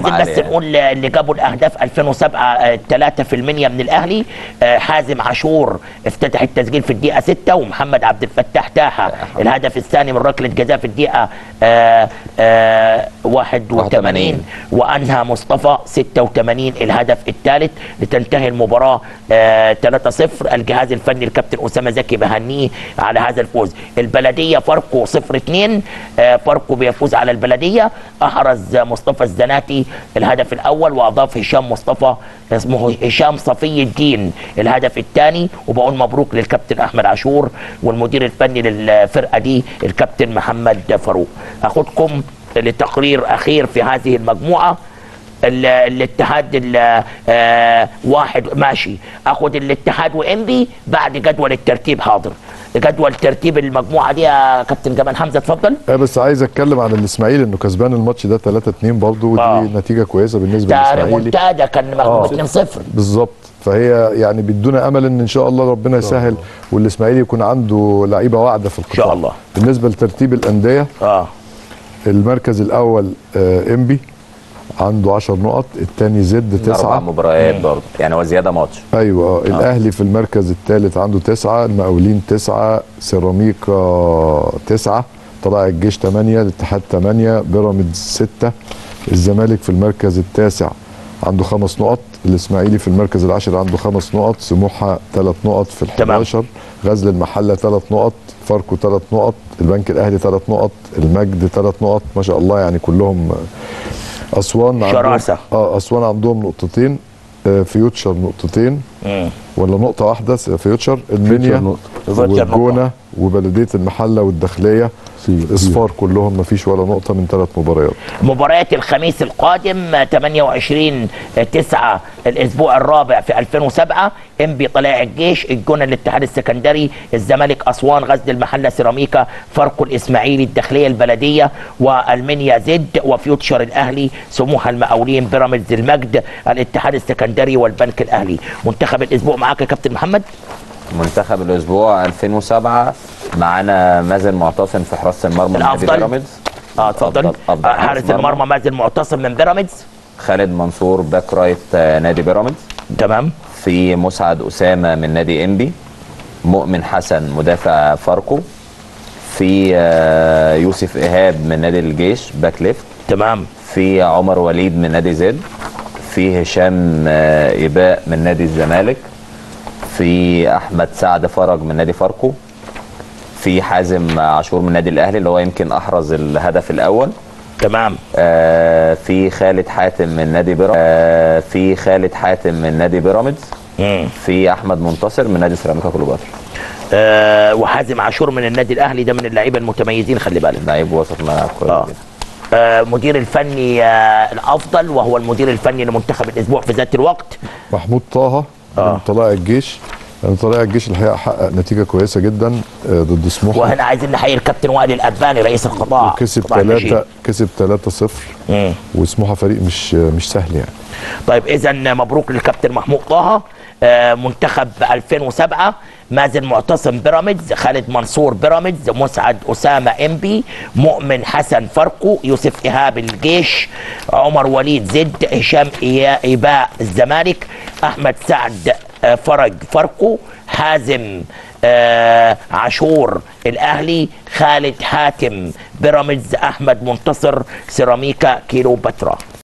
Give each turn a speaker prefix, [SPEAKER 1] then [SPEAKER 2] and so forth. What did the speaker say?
[SPEAKER 1] عايزين
[SPEAKER 2] عالية
[SPEAKER 1] بس
[SPEAKER 2] يعني.
[SPEAKER 1] نقول اللي جابوا الاهداف 2007 3 في المنيا من الاهلي آه، حازم عاشور افتتح التسجيل في الدقيقه 6 ومحمد عبد الفتاح تاحه الهدف الثاني من ركله جزاء في الدقيقه آه، آه، 81
[SPEAKER 2] 81.
[SPEAKER 1] وانهى مصطفى 86 الهدف الثالث لتنتهي المباراه آه 3-0 الجهاز الفني الكابتن اسامه زكي بهنيه على هذا الفوز البلديه فاركو 0-2 آه فاركو بيفوز على البلديه احرز مصطفى الزناتي الهدف الاول واضاف هشام مصطفى اسمه هشام صفي الدين الهدف الثاني وبقول مبروك للكابتن احمد عاشور والمدير الفني للفرقه دي الكابتن محمد فاروق اخدكم لتقرير اخير في هذه المجموعه ال- الاتحاد ال- آه، واحد ماشي اخد الاتحاد وانبي بعد جدول الترتيب حاضر جدول ترتيب المجموعه دي يا كابتن جمال حمزه اتفضل
[SPEAKER 3] آه بس عايز اتكلم عن الاسماعيلي انه كسبان الماتش ده 3 2 برضه ودي
[SPEAKER 1] آه.
[SPEAKER 3] نتيجه كويسه بالنسبه
[SPEAKER 1] ده
[SPEAKER 3] للاسماعيلي
[SPEAKER 1] ريمونتادا كان مغلوب 2-0
[SPEAKER 3] بالظبط فهي يعني بيدونا امل ان ان شاء الله ربنا يسهل والاسماعيلي يكون عنده لعيبه واعده في القطاع
[SPEAKER 1] شاء الله.
[SPEAKER 3] بالنسبه لترتيب الانديه
[SPEAKER 1] اه
[SPEAKER 3] المركز الاول آه انبي عنده 10 نقط الثاني زد
[SPEAKER 2] اربع
[SPEAKER 3] 9
[SPEAKER 2] مباريات برضه يعني هو زياده ماتش
[SPEAKER 3] ايوه آه. الاهلي في المركز الثالث عنده تسعة المقاولين تسعة سيراميكا تسعة طلائع الجيش 8 الاتحاد 8 بيراميدز 6 الزمالك في المركز التاسع عنده خمس نقط الاسماعيلي في المركز العاشر عنده خمس نقط سموحه ثلاث نقط في ال
[SPEAKER 1] تمام.
[SPEAKER 3] 11 غزل المحله ثلاث نقط فاركو ثلاث نقط البنك الاهلي ثلاث نقط المجد ثلاث نقط ما شاء الله يعني كلهم آه، اسوان عندهم
[SPEAKER 1] شراسة.
[SPEAKER 3] اه اسوان عندهم نقطتين آه، فيوتشر نقطتين
[SPEAKER 1] مم.
[SPEAKER 3] ولا نقطة واحدة س- فيوتشر المنيا
[SPEAKER 4] نقطة.
[SPEAKER 1] فيوتشر
[SPEAKER 3] والجونة وبلدية المحلة والداخلية
[SPEAKER 4] سيبا.
[SPEAKER 3] اصفار كلهم ما فيش ولا نقطة من ثلاث مباريات
[SPEAKER 1] مباريات الخميس القادم 28 9 الاسبوع الرابع في 2007 انبي طلائع الجيش الجونه الاتحاد السكندري الزمالك اسوان غزل المحله سيراميكا فاركو الاسماعيلي الداخليه البلديه والمنيا زد وفيوتشر الاهلي سموحه المقاولين بيراميدز المجد الاتحاد السكندري والبنك الاهلي منتخب الاسبوع معاك يا كابتن محمد
[SPEAKER 2] منتخب الاسبوع 2007 معانا مازن معتصم في حراسه المرمى من نادي
[SPEAKER 1] الأفضل.
[SPEAKER 2] بيراميدز
[SPEAKER 1] اه اتفضل
[SPEAKER 2] أفضل- أفضل
[SPEAKER 1] آه، حارس المرمى مازن معتصم من بيراميدز
[SPEAKER 2] خالد منصور باك رايت آه، نادي بيراميدز
[SPEAKER 1] تمام
[SPEAKER 2] في مسعد اسامه من نادي انبي مؤمن حسن مدافع فاركو في آه، يوسف ايهاب من نادي الجيش باك ليفت
[SPEAKER 1] تمام
[SPEAKER 2] في عمر وليد من نادي زد في هشام آه، إيباء من نادي الزمالك في احمد سعد فرج من نادي فاركو في حازم عاشور من نادي الاهلي اللي هو يمكن احرز الهدف الاول
[SPEAKER 1] تمام
[SPEAKER 2] آه، في خالد حاتم من نادي بيراميدز آه، في خالد حاتم من نادي بيراميدز
[SPEAKER 1] مم.
[SPEAKER 2] في احمد منتصر من نادي سيراميكا كليوباترا
[SPEAKER 1] آه وحازم عاشور من النادي الاهلي ده من اللعيبه المتميزين خلي بالك
[SPEAKER 2] لعيب وسط ملعب كويس
[SPEAKER 1] آه.
[SPEAKER 2] جدا.
[SPEAKER 1] آه مدير الفني آه الافضل وهو المدير الفني لمنتخب الاسبوع في ذات الوقت
[SPEAKER 3] محمود طه
[SPEAKER 1] آه.
[SPEAKER 3] من طلائع الجيش لأن طلائع الجيش الحقيقة حقق نتيجة كويسة جدا آه، ضد سموحة
[SPEAKER 1] وهنا عايزين نحيي الكابتن وائل الاباني رئيس القطاع
[SPEAKER 3] وكسب
[SPEAKER 1] قطاع الناشئين.
[SPEAKER 3] 3 كسب 3 0
[SPEAKER 1] مم.
[SPEAKER 3] وسموحة فريق مش مش سهل يعني
[SPEAKER 1] طيب اذا مبروك للكابتن محمود طه آه، منتخب 2007 مازن معتصم بيراميدز خالد منصور بيراميدز مسعد اسامه انبي مؤمن حسن فرقو يوسف ايهاب الجيش عمر وليد زد هشام إيا- ايباء الزمالك احمد سعد آه، فرج فرقو حازم آه، عاشور الاهلي خالد حاتم بيراميدز احمد منتصر سيراميكا كيلو بترا